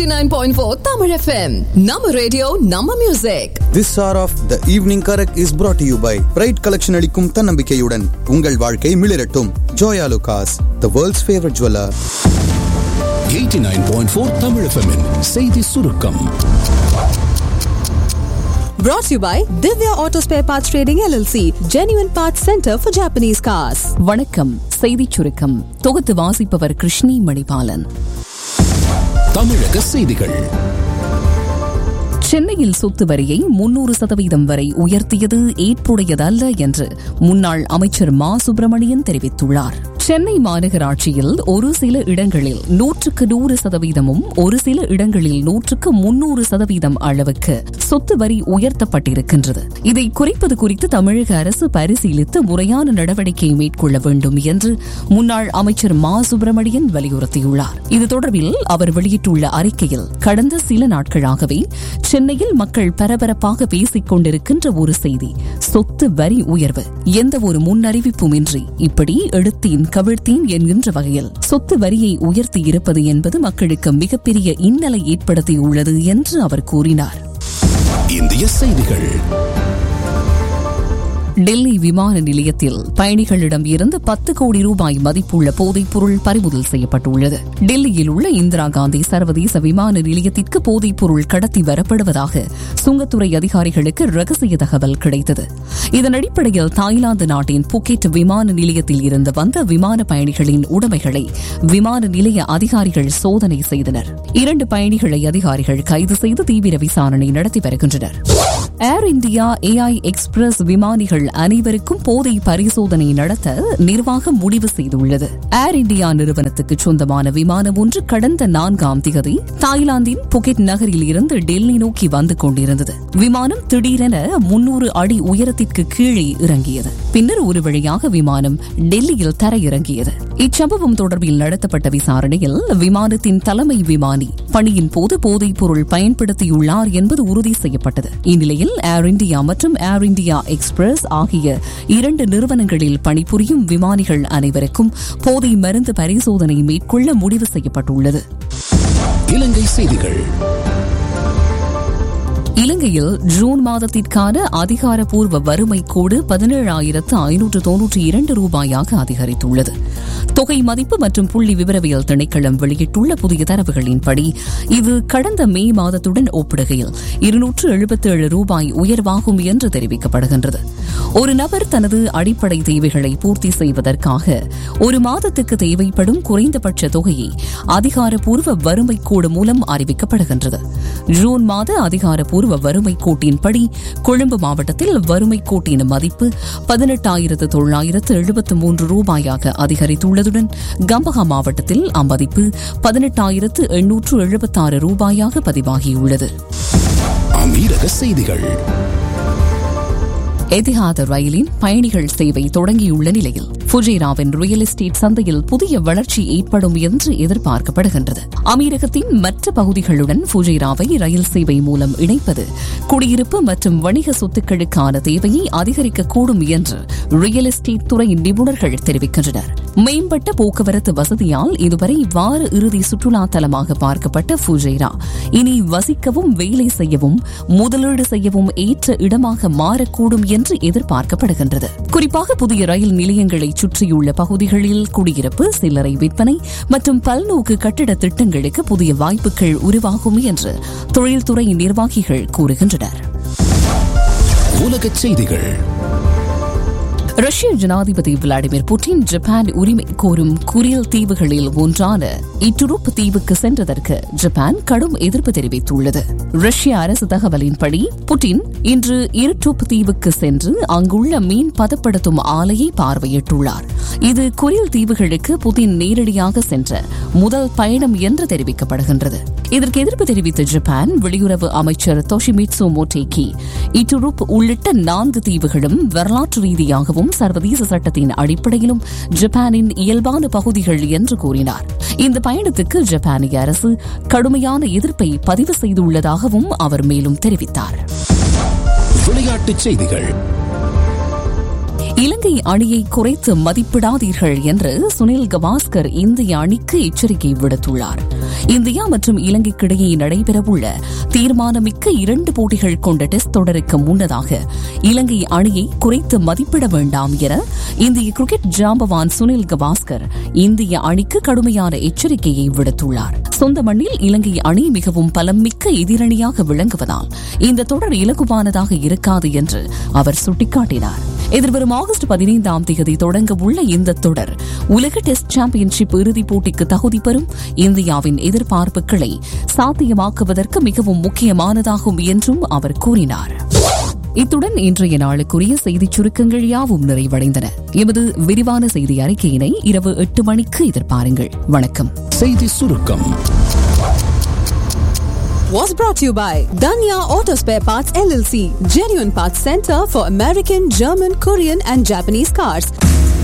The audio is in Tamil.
89.4 Tamil FM. Nama radio, Nama music. This hour of the evening correct is brought to you by Pride collection அளிக்கும் தன்னம்பிக்கையுடன் உங்கள் வாழ்க்கை மிளிரட்டும் Joyalukkas the world's favourite jeweller 89.4 Tamil FM -இன் செய்தி சுருக்கம் Brought to you by Divya Auto Spare Parts Trading LLC, Genuine Parts Center for Japanese Cars. வணக்கம் செய்திச் சுருக்கம் தொகுத்து வாசிப்பவர் கிருஷ்ணி மணிபாலன் தமிழக செய்திகள் சென்னையில் சொத்து வரியை முன்னூறு சதவீதம் வரை உயர்த்தியது ஏற்புடையதல்ல என்று முன்னாள் அமைச்சர் மா சுப்பிரமணியன் தெரிவித்துள்ளார் சென்னை மாநகராட்சியில் ஒரு சில இடங்களில் நூற்றுக்கு நூறு சதவீதமும் ஒரு சில இடங்களில் நூற்றுக்கு முன்னூறு சதவீதம் அளவுக்கு சொத்து வரி உயர்த்தப்பட்டிருக்கின்றது இதை குறைப்பது குறித்து தமிழக அரசு பரிசீலித்து முறையான நடவடிக்கை மேற்கொள்ள வேண்டும் என்று முன்னாள் அமைச்சர் மா சுப்பிரமணியன் வலியுறுத்தியுள்ளார் இது தொடர்பில் அவர் வெளியிட்டுள்ள அறிக்கையில் கடந்த சில நாட்களாகவே சென்னையில் மக்கள் பரபரப்பாக பேசிக் கொண்டிருக்கின்ற ஒரு செய்தி சொத்து வரி உயர்வு எந்த ஒரு முன்னறிவிப்புமின்றி இப்படி எடுத்தேன் கவிழ்த்தேன் என்கின்ற வகையில் சொத்து வரியை உயர்த்தி இருப்பது என்பது மக்களுக்கு மிகப்பெரிய இன்னலை ஏற்படுத்தியுள்ளது என்று அவர் கூறினார் இந்திய செய்திகள் டெல்லி விமான நிலையத்தில் பயணிகளிடம் இருந்து பத்து கோடி ரூபாய் மதிப்புள்ள போதைப் பொருள் பறிமுதல் செய்யப்பட்டுள்ளது டெல்லியில் உள்ள இந்திரா காந்தி சர்வதேச விமான நிலையத்திற்கு போதைப் பொருள் கடத்தி வரப்படுவதாக சுங்கத்துறை அதிகாரிகளுக்கு ரகசிய தகவல் கிடைத்தது இதன் அடிப்படையில் தாய்லாந்து நாட்டின் புக்கெட் விமான நிலையத்தில் இருந்து வந்த விமான பயணிகளின் உடைமைகளை விமான நிலைய அதிகாரிகள் சோதனை செய்தனர் இரண்டு பயணிகளை அதிகாரிகள் கைது செய்து தீவிர விசாரணை நடத்தி வருகின்றனர் ஏர் இந்தியா ஏஐ எக்ஸ்பிரஸ் விமானிகள் அனைவருக்கும் போதை பரிசோதனை நடத்த நிர்வாகம் முடிவு செய்துள்ளது ஏர் இந்தியா நிறுவனத்துக்கு சொந்தமான விமானம் ஒன்று கடந்த நான்காம் திகதி தாய்லாந்தின் புகெட் நகரில் இருந்து டெல்லி நோக்கி வந்து கொண்டிருந்தது விமானம் திடீரென முன்னூறு அடி உயரத்திற்கு கீழே இறங்கியது பின்னர் ஒரு வழியாக விமானம் டெல்லியில் தரையிறங்கியது இச்சம்பவம் தொடர்பில் நடத்தப்பட்ட விசாரணையில் விமானத்தின் தலைமை விமானி பணியின் போது போதைப் பொருள் பயன்படுத்தியுள்ளார் என்பது உறுதி செய்யப்பட்டது இந்நிலையில் ஏர் இந்தியா மற்றும் ஏர் இந்தியா எக்ஸ்பிரஸ் ஆகிய இரண்டு நிறுவனங்களில் பணிபுரியும் விமானிகள் அனைவருக்கும் போதை மருந்து பரிசோதனை மேற்கொள்ள முடிவு செய்யப்பட்டுள்ளது இலங்கை செய்திகள் இலங்கையில் ஜூன் மாதத்திற்கான அதிகாரப்பூர்வ வறுமை கோடு பதினேழாயிரத்து ஐநூற்று தொன்னூற்றி இரண்டு ரூபாயாக அதிகரித்துள்ளது தொகை மதிப்பு மற்றும் புள்ளி விவரவியல் திணைக்களம் வெளியிட்டுள்ள புதிய தரவுகளின்படி இது கடந்த மே மாதத்துடன் ஒப்பிடுகையில் இருநூற்று எழுபத்தேழு ரூபாய் உயர்வாகும் என்று தெரிவிக்கப்படுகின்றது ஒரு நபர் தனது அடிப்படை தேவைகளை பூர்த்தி செய்வதற்காக ஒரு மாதத்துக்கு தேவைப்படும் குறைந்தபட்ச தொகையை அதிகாரப்பூர்வ வறுமை கோடு மூலம் அறிவிக்கப்படுகின்றது ஜூன் மாத அதிகாரப்பூர்வ வறுமை கோட்டின்படி கொழும்பு மாவட்டத்தில் வறுமை கோட்டின் மதிப்பு பதினெட்டாயிரத்து தொள்ளாயிரத்து எழுபத்து மூன்று ரூபாயாக அதிகரித்துள்ளதுடன் கம்பகா மாவட்டத்தில் அம்மதிப்பு பதினெட்டாயிரத்து எண்ணூற்று எழுபத்தாறு ரூபாயாக பதிவாகியுள்ளது அமீரக செய்திகள் எதிஹாத ரயிலின் பயணிகள் சேவை தொடங்கியுள்ள நிலையில் ஃபுஜேராவின் ரியல் எஸ்டேட் சந்தையில் புதிய வளர்ச்சி ஏற்படும் என்று எதிர்பார்க்கப்படுகின்றது அமீரகத்தின் மற்ற பகுதிகளுடன் ஃபுஜேராவை ரயில் சேவை மூலம் இணைப்பது குடியிருப்பு மற்றும் வணிக சொத்துக்களுக்கான தேவையை அதிகரிக்கக்கூடும் என்று ரியல் எஸ்டேட் துறை நிபுணர்கள் தெரிவிக்கின்றனர் மேம்பட்ட போக்குவரத்து வசதியால் இதுவரை வார இறுதி சுற்றுலா தலமாக பார்க்கப்பட்ட ஃபுஜேரா இனி வசிக்கவும் வேலை செய்யவும் முதலீடு செய்யவும் ஏற்ற இடமாக மாறக்கூடும் என்று எதிர்பார்க்கப்படுகின்றது குறிப்பாக புதிய ரயில் நிலையங்களை சுற்றியுள்ள பகுதிகளில் குடியிருப்பு சில்லறை விற்பனை மற்றும் பல்நோக்கு கட்டிட திட்டங்களுக்கு புதிய வாய்ப்புகள் உருவாகும் என்று தொழில்துறை நிர்வாகிகள் கூறுகின்றனர் உலகச் செய்திகள் ரஷ்ய ஜனாதிபதி விளாடிமிர் புட்டின் ஜப்பான் உரிமை கோரும் குரியல் தீவுகளில் ஒன்றான இட்டுருப் தீவுக்கு சென்றதற்கு ஜப்பான் கடும் எதிர்ப்பு தெரிவித்துள்ளது ரஷ்ய அரசு தகவலின்படி புட்டின் இன்று இருட்டுப் தீவுக்கு சென்று அங்குள்ள மீன் பதப்படுத்தும் ஆலையை பார்வையிட்டுள்ளார் இது குரியல் தீவுகளுக்கு புட்டின் நேரடியாக சென்ற முதல் பயணம் என்று தெரிவிக்கப்படுகின்றது இதற்கு எதிர்ப்பு தெரிவித்த ஜப்பான் வெளியுறவு அமைச்சர் தொஷிமிட்சு மோட்டேகி இட்டுருப் உள்ளிட்ட நான்கு தீவுகளும் வரலாற்று ரீதியாகவும் சர்வதேச சட்டத்தின் அடிப்படையிலும் ஜப்பானின் இயல்பான பகுதிகள் என்று கூறினார் இந்த பயணத்துக்கு ஜப்பானிய அரசு கடுமையான எதிர்ப்பை பதிவு செய்துள்ளதாகவும் அவர் மேலும் தெரிவித்தார் விளையாட்டுச் செய்திகள் இலங்கை அணியை குறைத்து மதிப்பிடாதீர்கள் என்று சுனில் கவாஸ்கர் இந்திய அணிக்கு எச்சரிக்கை விடுத்துள்ளார் இந்தியா மற்றும் இலங்கைக்கிடையே நடைபெறவுள்ள தீர்மானமிக்க இரண்டு போட்டிகள் கொண்ட டெஸ்ட் தொடருக்கு முன்னதாக இலங்கை அணியை குறைத்து மதிப்பிட வேண்டாம் என இந்திய கிரிக்கெட் ஜாம்பவான் சுனில் கவாஸ்கர் இந்திய அணிக்கு கடுமையான எச்சரிக்கையை விடுத்துள்ளார் சொந்த மண்ணில் இலங்கை அணி மிகவும் பலம் மிக்க எதிரணியாக விளங்குவதால் இந்த தொடர் இலகுவானதாக இருக்காது என்று அவர் சுட்டிக்காட்டினார் எதிர்வரும் ஆகஸ்ட் பதினைந்தாம் தேதி தொடங்க உள்ள இந்த தொடர் உலக டெஸ்ட் சாம்பியன்ஷிப் இறுதிப் போட்டிக்கு தகுதி பெறும் இந்தியாவின் எதிர்பார்ப்புகளை சாத்தியமாக்குவதற்கு மிகவும் முக்கியமானதாகும் என்றும் அவர் கூறினார் இத்துடன் இன்றைய நாளுக்குரிய செய்திச் சுருக்கங்கள் யாவும் நிறைவடைந்தன எமது விரிவான செய்தி அறிக்கையினை இரவு எட்டு மணிக்கு எதிர்பாருங்கள் வணக்கம் செய்தி சுருக்கம் Was brought to you by Danya Auto Spare Parts LLC, genuine parts center for American, German, Korean, and Japanese cars.